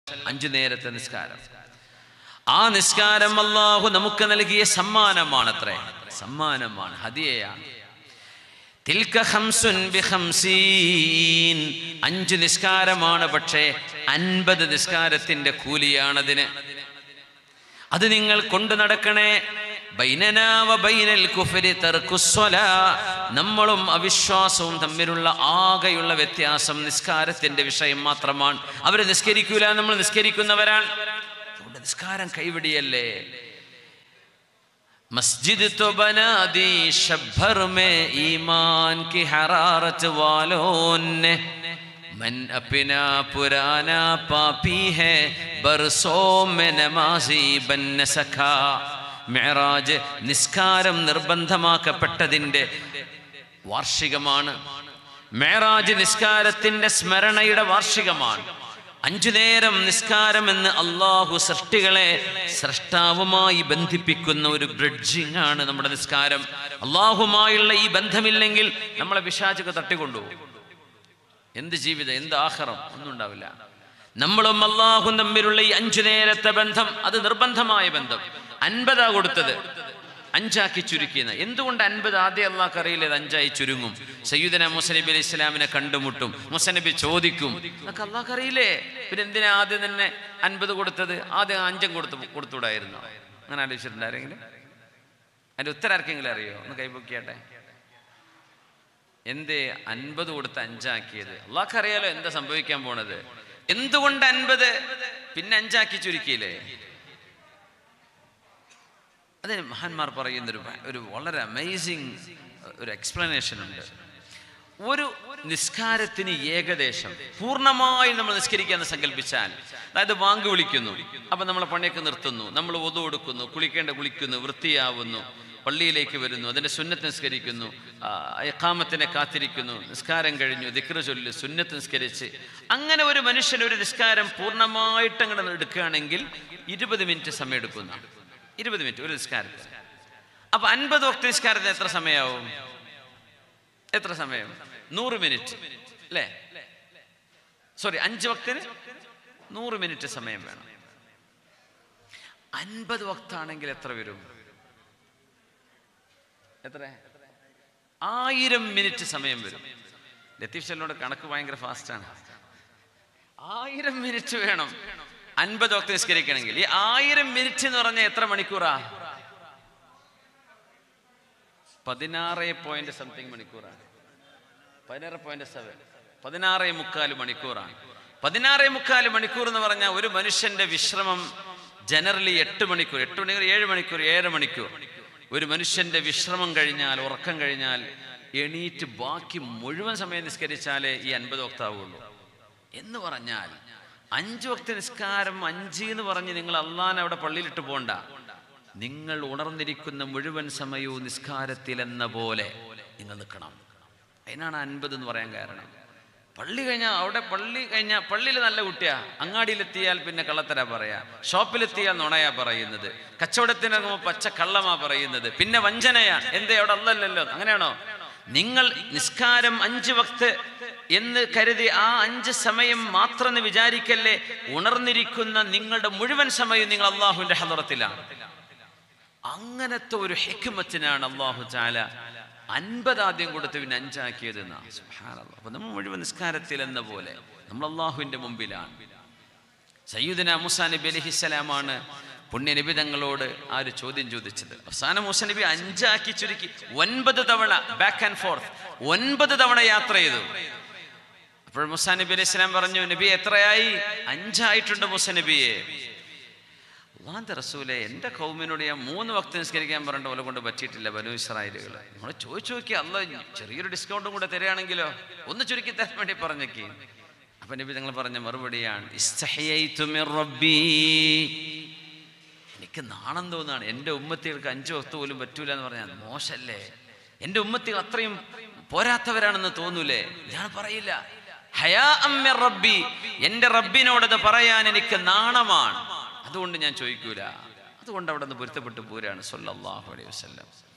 അഞ്ചു നേരത്തെ നിസ്കാരം ആ നിസ്കാരം അള്ളാഹു നമുക്ക് നൽകിയ സമ്മാനമാണത്രേ സമ്മാനമാണ് ഹദിയയാണ് തിൽക ഖംസുൻ ബിഖംസീൻ അഞ്ച് നിസ്കാരമാണ് പക്ഷേ അൻപത് നിസ്കാരത്തിന്റെ കൂലിയാണതിന് അത് നിങ്ങൾ കൊണ്ടു നടക്കണേ ബൈനനാ വ ബൈനൽ കുഫരി തർക്കുസ്വലാ. നമ്മളും അവിശ്വാസവും തമ്മിലുള്ള ആകെയുള്ള വ്യത്യാസം നിസ്കാരത്തിന്റെ വിഷയം മാത്രമാണ് അവർ നിസ്കരിക്കൂല നമ്മൾ നിസ്കരിക്കുന്നവരാണ് അതുകൊണ്ട് നിസ്കാരം കൈവിടിയല്ലേ मस्जिद तो बना दी शब्भर में ईमान की हरारत वालों ने मन अपना पुराना पापी है बरसों में नमाजी बन न सका മെഹറാജ് നിസ്കാരം നിർബന്ധമാക്കപ്പെട്ടതിൻ്റെ വാർഷികമാണ് മെഹറാജ് നിസ്കാരത്തിൻ്റെ സ്മരണയുടെ വാർഷികമാണ് അഞ്ചു നേരം നിസ്കാരം എന്ന് അള്ളാഹു സൃഷ്ടികളെ സൃഷ്ടാവുമായി ബന്ധിപ്പിക്കുന്ന ഒരു ബ്രിഡ്ജിങ് ആണ് നമ്മുടെ നിസ്കാരം അള്ളാഹുമായുള്ള ഈ ബന്ധമില്ലെങ്കിൽ നമ്മളെ വിശാചക തട്ടിക്കൊണ്ടുപോകും എന്ത് ജീവിതം എന്ത് ആഹാരം ഒന്നും ഉണ്ടാവില്ല നമ്മളും അള്ളാഹും തമ്മിലുള്ള ഈ അഞ്ചു നേരത്തെ ബന്ധം അത് നിർബന്ധമായ ബന്ധം അൻപതാ കൊടുത്തത് അഞ്ചാക്കി ചുരുക്കിയെന്ന് എന്തുകൊണ്ട് അൻപത് ആദ്യം അള്ളാഹ് അറിയില്ല ഇത് അഞ്ചായി ചുരുങ്ങും സയ്യുദന മുസനബി അലി ഇസ്ലാമിനെ കണ്ടുമുട്ടും മുസനബി ചോദിക്കും എന്നൊക്കെ അള്ളാഹ് അറിയില്ലേ പിന്നെ എന്തിനാ ആദ്യം തന്നെ അൻപത് കൊടുത്തത് ആദ്യം അഞ്ചും കൊടുത്തു കൊടുത്തുകൂടായിരുന്നു അങ്ങനെ ആലോചിച്ചിട്ടുണ്ട് ആരെങ്കിലും അതിന്റെ ഉത്തരം ആർക്കെങ്കിലും അറിയോ ഒന്ന് കൈപൊക്കിയാട്ടെ എന്തേ അൻപത് കൊടുത്ത് അഞ്ചാക്കിയത് അള്ളാഹ് അറിയാലോ എന്താ സംഭവിക്കാൻ പോണത് എന്തുകൊണ്ട് അൻപത് പിന്നെ അഞ്ചാക്കി ചുരുക്കിയില്ലേ അതിന് മഹാന്മാർ പറയുന്നൊരു ഭ- ഒരു വളരെ അമേസിങ് ഒരു എക്സ്പ്ലനേഷൻ ഉണ്ട് ഒരു നിസ്കാരത്തിന് ഏകദേശം പൂർണ്ണമായി നമ്മൾ നിസ്കരിക്കാന്ന് സങ്കല്പിച്ചാൽ അതായത് വാങ്ക് വിളിക്കുന്നു അപ്പൊ നമ്മളെ പണിയൊക്കെ നിർത്തുന്നു നമ്മൾ ഒതു കൊടുക്കുന്നു കുളിക്കേണ്ട കുളിക്കുന്നു വൃത്തിയാവുന്നു പള്ളിയിലേക്ക് വരുന്നു അതിന്റെ സുന്നത്ത് നിസ്കരിക്കുന്നു എക്കാമത്തിനെ കാത്തിരിക്കുന്നു നിസ്കാരം കഴിഞ്ഞു ദിക്ര ചൊല്ലി സുന്നത്ത് നിസ്കരിച്ച് അങ്ങനെ ഒരു മനുഷ്യൻ ഒരു നിസ്കാരം പൂർണ്ണമായിട്ട് അങ്ങനെ എടുക്കുകയാണെങ്കിൽ ഇരുപത് മിനിറ്റ് സമയം എടുക്കുന്നു ഇരുപത് മിനിറ്റ് ഒരു നിസ്കാരത്തിന് അപ്പൊ അൻപത് വക്ത നിസ്കാരത്തിന് എത്ര സമയമാവും എത്ര സമയം നൂറ് മിനിറ്റ് അല്ലേ സോറി അഞ്ച് വക്തിന് നൂറ് മിനിറ്റ് സമയം വേണം അൻപത് വക്താണെങ്കിൽ എത്ര വരും എത്ര ആയിരം മിനിറ്റ് സമയം വരും ലത്തീഫ് ചെല്ലോട് കണക്ക് ഭയങ്കര ഫാസ്റ്റാണ് ആയിരം മിനിറ്റ് വേണം അൻപത് വക്ത നിസ്കരിക്കണമെങ്കിൽ ഈ ആയിരം മിനിറ്റ് എന്ന് പറഞ്ഞാൽ എത്ര മണിക്കൂറാ പതിനാറ് പോയിന്റ് സംതിങ് മണിക്കൂറാണ് പതിനാറ് പോയിന്റ് സെവൻ പതിനാറ് മുക്കാൽ മണിക്കൂറാണ് പതിനാറ് മുക്കാൽ മണിക്കൂർ എന്ന് പറഞ്ഞാൽ ഒരു മനുഷ്യന്റെ വിശ്രമം ജനറലി എട്ട് മണിക്കൂർ എട്ട് മണിക്കൂർ ഏഴ് മണിക്കൂർ ഏഴര മണിക്കൂർ ഒരു മനുഷ്യന്റെ വിശ്രമം കഴിഞ്ഞാൽ ഉറക്കം കഴിഞ്ഞാൽ എണീറ്റ് ബാക്കി മുഴുവൻ സമയം നിസ്കരിച്ചാലേ ഈ അൻപത് വക്താവുള്ളൂ എന്ന് പറഞ്ഞാൽ അഞ്ച് വക്ത നിസ്കാരം അഞ്ച് എന്ന് പറഞ്ഞ് നിങ്ങൾ അള്ളാൻ അവിടെ പള്ളിയിലിട്ട് പോണ്ട നിങ്ങൾ ഉണർന്നിരിക്കുന്ന മുഴുവൻ സമയവും നിസ്കാരത്തിൽ എന്ന പോലെ നിങ്ങൾ നിൽക്കണം അതിനാണ് അൻപത് എന്ന് പറയാൻ കാരണം പള്ളി കഴിഞ്ഞാൽ അവിടെ പള്ളി കഴിഞ്ഞാൽ പള്ളിയിൽ നല്ല കുട്ടിയാ അങ്ങാടിയിലെത്തിയാൽ പിന്നെ കള്ളത്തരാ പറയാ ഷോപ്പിലെത്തിയാൽ നുണയാ പറയുന്നത് കച്ചവടത്തിനിറങ്ങുമ്പോൾ പച്ച കള്ളമാ പറയുന്നത് പിന്നെ വഞ്ചനയാ എന്തേ അവിടെ അല്ലല്ലോ അങ്ങനെയാണോ നിങ്ങൾ നിസ്കാരം അഞ്ച് വക്ത് എന്ന് കരുതി ആ അഞ്ച് സമയം മാത്രം എന്ന് വിചാരിക്കല്ലേ ഉണർന്നിരിക്കുന്ന നിങ്ങളുടെ മുഴുവൻ സമയവും നിങ്ങൾ അള്ളാഹുവിന്റെ ഹലറത്തിലാണ് അങ്ങനത്തെ ഒരു ഹെക്കുമത്തിനാണ് അള്ളാഹു ചാല അൻപത് ആദ്യം കൊടുത്ത് പിന്നെ അഞ്ചാക്കിയത് അപ്പൊ നമ്മൾ മുഴുവൻ നിസ്കാരത്തിൽ എന്ന പോലെ നമ്മൾ അള്ളാഹുവിന്റെ മുമ്പിലാണ് സയ്യുദന മുസാ നബി അലഹിസ്സലാമാണ് പുണ്യനബി തങ്ങളോട് ആ ഒരു ചോദ്യം ചോദിച്ചത് അവസാനം മുസാ നബി അഞ്ചാക്കി ചുരുക്കി ഒൻപത് തവണ ബാക്ക് ആൻഡ് ഫോർത്ത് ഒൻപത് തവണ യാത്ര ചെയ്തു അപ്പോൾ മുസാ നബി അലൈഹി സ്വലാം പറഞ്ഞു നബി എത്രയായി അഞ്ചായിട്ടുണ്ട് മുസ നബിയെ അള്ളാന്റെ റസൂലെ എൻ്റെ കൗമിനോട് ഞാൻ മൂന്ന് വക്ത നിസ്കരിക്കാൻ പറഞ്ഞിട്ട് ഓലെ കൊണ്ട് പറ്റിയിട്ടില്ല ബനു ഇസ്രായേലുകൾ നമ്മൾ ചോദിച്ചു നോക്കി അല്ല ചെറിയൊരു ഡിസ്കൗണ്ടും കൂടെ തരികയാണെങ്കിലോ ഒന്ന് ചുരുക്കി തരാൻ വേണ്ടി പറഞ്ഞേക്ക് അപ്പൊ നബി തങ്ങൾ പറഞ്ഞ മറുപടിയാണ് "ഇസ്തഹയൈതു മിർ റബ്ബീ." എനിക്ക് നാണം തോന്നാണ് എൻ്റെ ഉമ്മത്തികൾക്ക് അഞ്ചു വക്ത പോലും പറ്റൂല എന്ന് പറഞ്ഞാൽ മോശല്ലേ എൻ്റെ ഉമ്മത്തികൾ അത്രയും പോരാത്തവരാണെന്ന് തോന്നൂലേ ഞാൻ പറയില്ല ഹയാ അമ്മിർ റബ്ബി എൻ്റെ റബ്ബിനോടത് പറയാൻ എനിക്ക് നാണമാണ് അതുകൊണ്ട് ഞാൻ ചോദിക്കൂല അതുകൊണ്ട് അവിടെ നിന്ന് പൊരുത്തപ്പെട്ടു പോരാണ് സല്ലല്ലാഹു അലൈഹി വസല്ലം